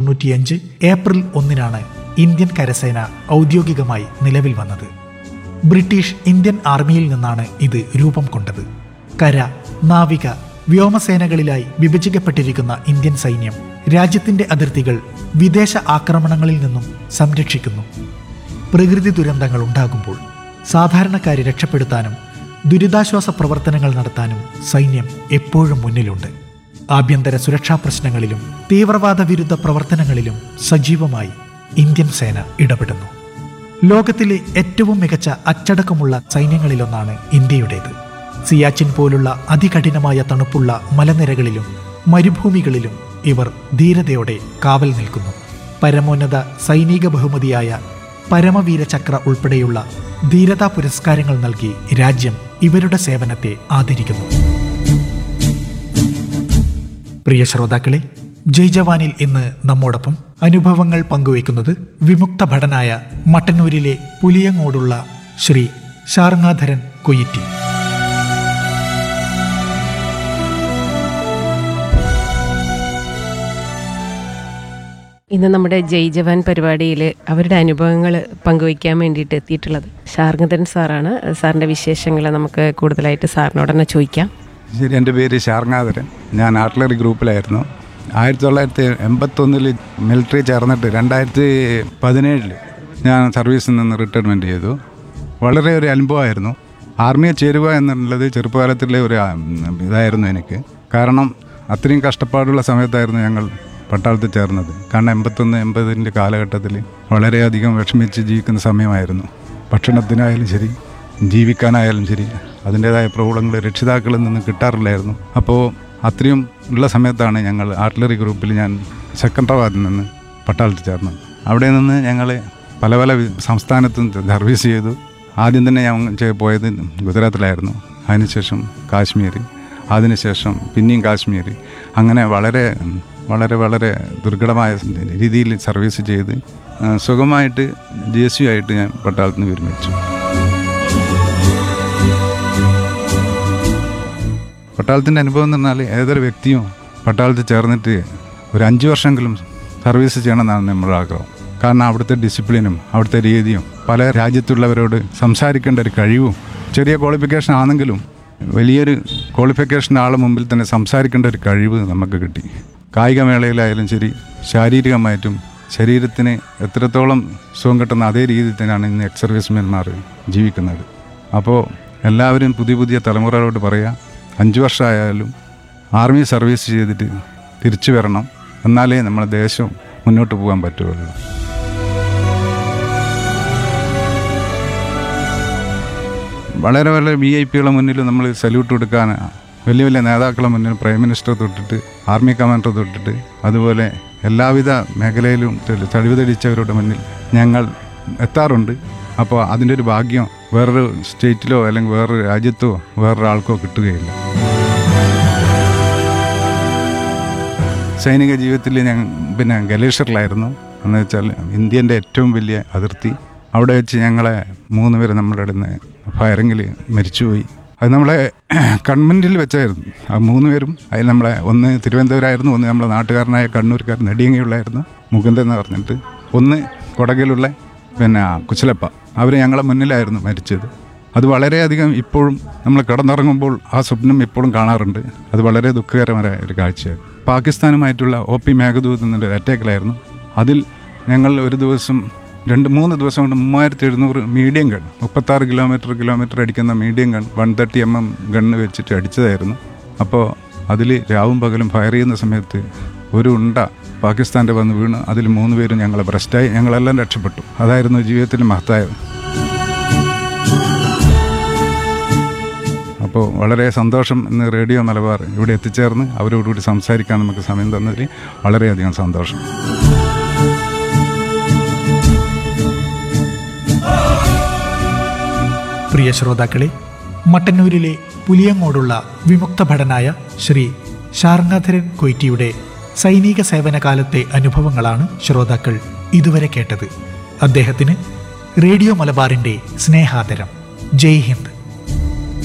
തൊണ്ണൂറ്റിയഞ്ച് ഏപ്രിൽ ഒന്നിനാണ് ഇന്ത്യൻ കരസേന ഔദ്യോഗികമായി നിലവിൽ വന്നത് ബ്രിട്ടീഷ് ഇന്ത്യൻ ആർമിയിൽ നിന്നാണ് ഇത് രൂപം കൊണ്ടത് കര നാവിക വ്യോമസേനകളിലായി വിഭജിക്കപ്പെട്ടിരിക്കുന്ന ഇന്ത്യൻ സൈന്യം രാജ്യത്തിന്റെ അതിർത്തികൾ വിദേശ ആക്രമണങ്ങളിൽ നിന്നും സംരക്ഷിക്കുന്നു പ്രകൃതി ദുരന്തങ്ങൾ ഉണ്ടാകുമ്പോൾ സാധാരണക്കാരെ രക്ഷപ്പെടുത്താനും ദുരിതാശ്വാസ പ്രവർത്തനങ്ങൾ നടത്താനും സൈന്യം എപ്പോഴും മുന്നിലുണ്ട് ആഭ്യന്തര സുരക്ഷാ പ്രശ്നങ്ങളിലും തീവ്രവാദ വിരുദ്ധ പ്രവർത്തനങ്ങളിലും സജീവമായി ഇന്ത്യൻ സേന ഇടപെടുന്നു ലോകത്തിലെ ഏറ്റവും മികച്ച അച്ചടക്കമുള്ള സൈന്യങ്ങളിലൊന്നാണ് ഇന്ത്യയുടേത് സിയാച്ചിൻ പോലുള്ള അതികഠിനമായ തണുപ്പുള്ള മലനിരകളിലും മരുഭൂമികളിലും ഇവർ ധീരതയോടെ കാവൽ നിൽക്കുന്നു പരമോന്നത സൈനിക ബഹുമതിയായ പരമവീര ചക്ര ഉൾപ്പെടെയുള്ള ധീരതാ പുരസ്കാരങ്ങൾ നൽകി രാജ്യം ഇവരുടെ സേവനത്തെ ആദരിക്കുന്നു പ്രിയ ശ്രോതാക്കളെ ജയ് ജവാനിൽ ഇന്ന് നമ്മോടൊപ്പം അനുഭവങ്ങൾ പങ്കുവയ്ക്കുന്നത് വിമുക്ത ഭടനായ മട്ടന്നൂരിലെ പുലിയങ്ങോടുള്ള ശ്രീ ശാർങ്ങാധരൻ കൊയ്റ്റി ഇന്ന് നമ്മുടെ ജയ് ജവാൻ പരിപാടിയിൽ അവരുടെ അനുഭവങ്ങൾ പങ്കുവയ്ക്കാൻ വേണ്ടിയിട്ട് എത്തിയിട്ടുള്ളത് ഷാർഗതൻ സാറാണ് സാറിൻ്റെ വിശേഷങ്ങൾ നമുക്ക് കൂടുതലായിട്ട് സാറിനോട് തന്നെ ചോദിക്കാം ശരി എൻ്റെ പേര് ശാർങ്ങാധരൻ ഞാൻ ആർട്ടിലറി ഗ്രൂപ്പിലായിരുന്നു ആയിരത്തി തൊള്ളായിരത്തി എൺപത്തൊന്നിൽ മിലിറ്ററി ചേർന്നിട്ട് രണ്ടായിരത്തി പതിനേഴിൽ ഞാൻ സർവീസിൽ നിന്ന് റിട്ടയർമെൻറ്റ് ചെയ്തു വളരെ ഒരു അനുഭവമായിരുന്നു ആർമിയെ ചേരുക എന്നുള്ളത് ചെറുപ്പകാലത്തിലെ ഒരു ആ, ഇതായിരുന്നു എനിക്ക് കാരണം അത്രയും കഷ്ടപ്പാടുള്ള സമയത്തായിരുന്നു ഞങ്ങൾ പട്ടാളത്തിൽ ചേർന്നത് കാരണം എൺപത്തൊന്ന് എൺപതിൻ്റെ കാലഘട്ടത്തിൽ വളരെയധികം വിഷമിച്ച് ജീവിക്കുന്ന സമയമായിരുന്നു ഭക്ഷണത്തിനായാലും ശരി ജീവിക്കാനായാലും ശരി അതിൻ്റേതായ പ്രോബ്ലങ്ങൾ രക്ഷിതാക്കളിൽ നിന്ന് കിട്ടാറില്ലായിരുന്നു അപ്പോൾ അത്രയും ഉള്ള സമയത്താണ് ഞങ്ങൾ ആർട്ടിലറി ഗ്രൂപ്പിൽ ഞാൻ സെക്കൻഡറാബാദിൽ നിന്ന് പട്ടാളത്തിൽ ചേർന്നത് അവിടെ നിന്ന് ഞങ്ങൾ പല പല വി- സംസ്ഥാനത്തും സർവീസ് ചെയ്തു ആദ്യം തന്നെ ഞാൻ ചെ- പോയത് ഗുജറാത്തിലായിരുന്നു അതിനുശേഷം കാശ്മീർ അതിനുശേഷം പിന്നെയും കാശ്മീർ അങ്ങനെ വളരെ വളരെ വളരെ ദുർഘടമായ രീതിയിൽ സർവീസ് ചെയ്ത് ആ, സുഖമായിട്ട് ജി എസ് യു ആയിട്ട് ഞാൻ പട്ടാളത്തിൽ നിന്ന് വിരമിച്ചു പട്ടാളത്തിൻ്റെ അനുഭവം എന്ന് പറഞ്ഞാൽ ഏതൊരു വ്യക്തിയും പട്ടാളത്തിൽ ചേർന്നിട്ട് ഒരു അഞ്ച് വർഷമെങ്കിലും സർവീസ് ചെയ്യണമെന്നാണ് നമ്മുടെ ആഗ്രഹം കാരണം അവിടുത്തെ ഡിസിപ്ലിനും അവിടുത്തെ രീതിയും പല രാജ്യത്തുള്ളവരോട് സംസാരിക്കേണ്ട ഒരു കഴിവും ചെറിയ ക്വാളിഫിക്കേഷൻ ആണെങ്കിലും വലിയൊരു ക്വാളിഫിക്കേഷൻ ആളെ മുമ്പിൽ തന്നെ സംസാരിക്കേണ്ട ഒരു കഴിവ് നമുക്ക് കിട്ടി കായികമേളയിലായാലും ശരി ശാരീരികമായിട്ടും ശരീരത്തിന് എത്രത്തോളം സുഖം കിട്ടുന്ന അതേ രീതിയിൽ തന്നെയാണ് ഇന്ന് എക്സ് സർവീസ്മെന്മാർ ജീവിക്കുന്നത് അപ്പോൾ എല്ലാവരും പുതിയ പുതിയ തലമുറകളോട് പറയുക അഞ്ച് വർഷമായാലും ആർമി സർവീസ് ചെയ്തിട്ട് തിരിച്ചു വരണം എന്നാലേ നമ്മുടെ ദേശം മുന്നോട്ട് പോകാൻ പറ്റുള്ളൂ വളരെ വളരെ വി ഐ പികളെ മുന്നിൽ നമ്മൾ സല്യൂട്ട് കൊടുക്കാൻ വലിയ വലിയ നേതാക്കളെ മുന്നിൽ പ്രൈം മിനിസ്റ്റർ തൊട്ടിട്ട് ആർമി കമാൻഡർ തൊട്ടിട്ട് അതുപോലെ എല്ലാവിധ മേഖലയിലും തെളി- തെളിവ് തെളിയിച്ചവരുടെ മുന്നിൽ ഞങ്ങൾ എത്താറുണ്ട് അപ്പോൾ അതിൻ്റെ ഒരു ഭാഗ്യം വേറൊരു സ്റ്റേറ്റിലോ അല്ലെങ്കിൽ വേറൊരു രാജ്യത്തോ വേറൊരാൾക്കോ കിട്ടുകയില്ല സൈനിക ജീവിതത്തിൽ ഞാൻ പിന്നെ ഗലേഷറിലായിരുന്നു എന്ന് വെച്ചാൽ ഇന്ത്യൻ്റെ ഏറ്റവും വലിയ അതിർത്തി അവിടെ വെച്ച് ഞങ്ങളെ മൂന്ന് പേര് നമ്മുടെ അടുന്ന് ഫയറിങ്ങിൽ മരിച്ചുപോയി അത് നമ്മളെ കൺവെൻറ്റിൽ വെച്ചായിരുന്നു ആ മൂന്ന് പേരും അതിൽ നമ്മളെ ഒന്ന് തിരുവനന്തപുരമായിരുന്നു ഒന്ന് നമ്മളെ നാട്ടുകാരനായ കണ്ണൂർക്കാരൻ നെടിയങ്ങയുള്ള മുകുന്ദൻ എന്ന് പറഞ്ഞിട്ട് ഒന്ന് കൊടകിലുള്ള പിന്നെ കുശലപ്പ അവർ ഞങ്ങളെ മുന്നിലായിരുന്നു മരിച്ചത് അത് വളരെയധികം ഇപ്പോഴും നമ്മൾ കിടന്നുറങ്ങുമ്പോൾ ആ സ്വപ്നം ഇപ്പോഴും കാണാറുണ്ട് അത് വളരെ ദുഃഖകരമായ ഒരു കാഴ്ചയാണ് പാകിസ്ഥാനുമായിട്ടുള്ള ഒ പി മേഘദൂത് എന്നൊരു അറ്റാക്കിലായിരുന്നു അതിൽ ഞങ്ങൾ ഒരു ദിവസം രണ്ട് മൂന്ന് ദിവസം കൊണ്ട് മൂവായിരത്തി എഴുന്നൂറ് മീഡിയം ഗൺ മുപ്പത്താറ് കിലോമീറ്റർ കിലോമീറ്റർ അടിക്കുന്ന medium gun one thirty M M gun വെച്ചിട്ട് അടിച്ചതായിരുന്നു അപ്പോൾ അതിൽ രാവും പകലും ഫയർ ചെയ്യുന്ന സമയത്ത് ഒരു ഉണ്ട പാകിസ്ഥാൻ്റെ വന്ന് വീണ് അതിൽ മൂന്ന് പേരും ഞങ്ങളെ ബ്രസ്റ്റായി ഞങ്ങളെല്ലാം രക്ഷപ്പെട്ടു അതായിരുന്നു ജീവിതത്തിൽ മഹത്തായത് അപ്പോൾ വളരെ സന്തോഷം ഇന്ന് റേഡിയോ മലബാർ ഇവിടെ എത്തിച്ചേർന്ന് അവരോടുകൂടി സംസാരിക്കാൻ നമുക്ക് സമയം തന്നതിൽ വളരെയധികം സന്തോഷം പ്രിയ ശ്രോതാക്കളെ മട്ടന്നൂരിലെ പുലിയങ്ങോടുള്ള വിമുക്ത ഭടനായ ശ്രീ ശാർങ്ങാധരൻ കൊയ്റ്റിയുടെ സൈനിക സേവനകാലത്തെ അനുഭവങ്ങളാണ് ശ്രോതാക്കൾ ഇതുവരെ കേട്ടത് അദ്ദേഹത്തിന് റേഡിയോ മലബാറിന്റെ സ്നേഹാദരം ജയ് ഹിന്ദ്